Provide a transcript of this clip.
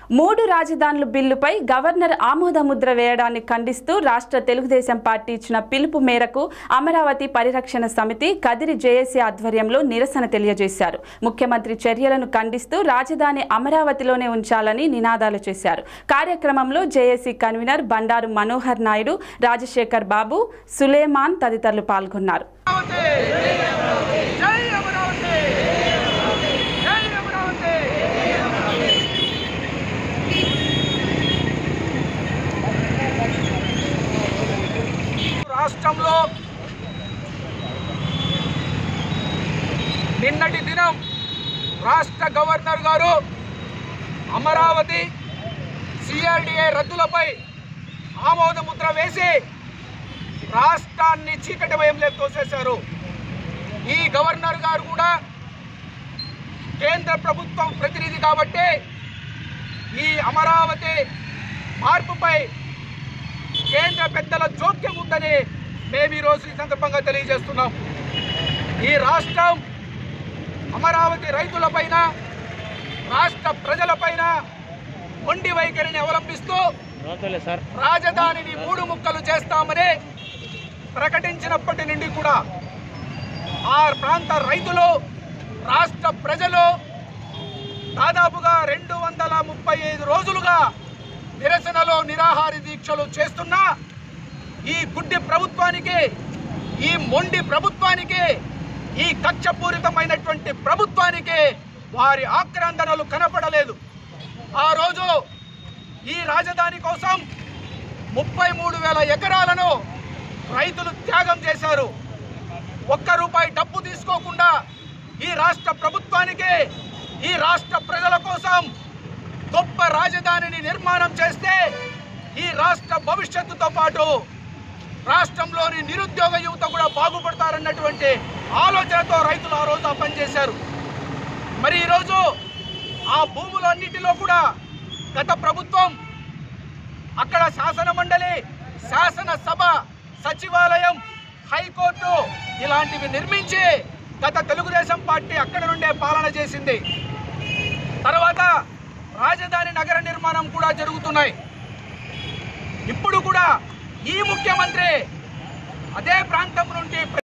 మూడు రాజధానుల బిల్లుపై గవర్నర్ ఆమోద ముద్ర వేయడాన్ని ఖండిస్తూ రాష్ట్ర తెలుగుదేశం పార్టీ ఇచ్చిన పిలుపు మేరకు అమరావతి పరిరక్షణ సమితి కదిరి జేఏసీ ఆధ్వర్యంలో నిరసన తెలియజేశారు ముఖ్యమంత్రి చర్యలను ఖండిస్తూ రాజధాని అమరావతిలోనే ఉంచాలని నినాదాలు చేశారు కార్యక్రమంలో జేఏసీ కన్వీనర్ బండారు మనోహర్ నాయుడు రాజశేఖర్ బాబు సులేమాన్ తదితరులు పాల్గొన్నారు అమరావతి జై అమరావతి జై అమరావతి రాష్ట్రంలో నిన్నటి దినం రాష్ట్ర గవర్నర్ గారు అమరావతి సిఆర్డిఏ రద్దులపై ఆమోద ముద్ర వేసి రాష్ట్రాన్ని చీకటి భయంలో తోసేశారు ఈ గవర్నర్ గారు కూడా కేంద్ర ప్రభుత్వం ప్రతినిధి కాబట్టి ఈ అమరావతి మార్పుపై కేంద్ర పెద్దల జోక్యం ఉందని మేము ఈరోజు ఈ సందర్భంగా తెలియజేస్తున్నాం ఈ రాష్ట్రం అమరావతి రైతులపైన రాష్ట్ర ప్రజలపైన మొండి వైఖరిని అవలంబిస్తూ రాజధానిని మూడు ముక్కలు చేస్తామని ప్రకటించినప్పటి నుండి కూడా ఆ ప్రాంత రైతులు రాష్ట్ర ప్రజలు దాదాపుగా రెండు వందల ముప్పై ఐదు రోజులుగా నిరసనలో నిరాహార దీక్షలు చేస్తున్నా ఈ గుడ్డి ప్రభుత్వానికి ఈ మొండి ప్రభుత్వానికి ఈ కక్షపూరితమైనటువంటి ప్రభుత్వానికి వారి ఆక్రందనలు కనపడలేదు ఆ రోజు ఈ రాజధాని కోసం ముప్పై మూడు వేల ఎకరాలను రైతులు త్యాగం చేశారు ఒక్క రూపాయి డబ్బు తీసుకోకుండా ఈ రాష్ట్ర ప్రభుత్వానికి ఈ రాష్ట్ర ప్రజల కోసం గొప్ప రాజధానిని నిర్మాణం చేస్తే ఈ రాష్ట్ర భవిష్యత్తుతో పాటు రాష్ట్రంలోని నిరుద్యోగ యువత కూడా బాగుపడతారన్నటువంటి ఆలోచనతో రైతులు ఆ రోజు ఆ పని చేశారు మరి ఈరోజు ఆ భూములన్నిటిలో కూడా గత ప్రభుత్వం అక్కడ శాసన మండలి శాసనసభ సచివాలయం హైకోర్టు ఇలాంటివి నిర్మించి గత తెలుగుదేశం పార్టీ అక్కడ నుండే పాలన చేసింది తర్వాత రాజధాని నగర నిర్మాణం కూడా జరుగుతున్నాయి ఇప్పుడు కూడా ఈ ముఖ్యమంత్రి అదే ప్రాంతం నుండి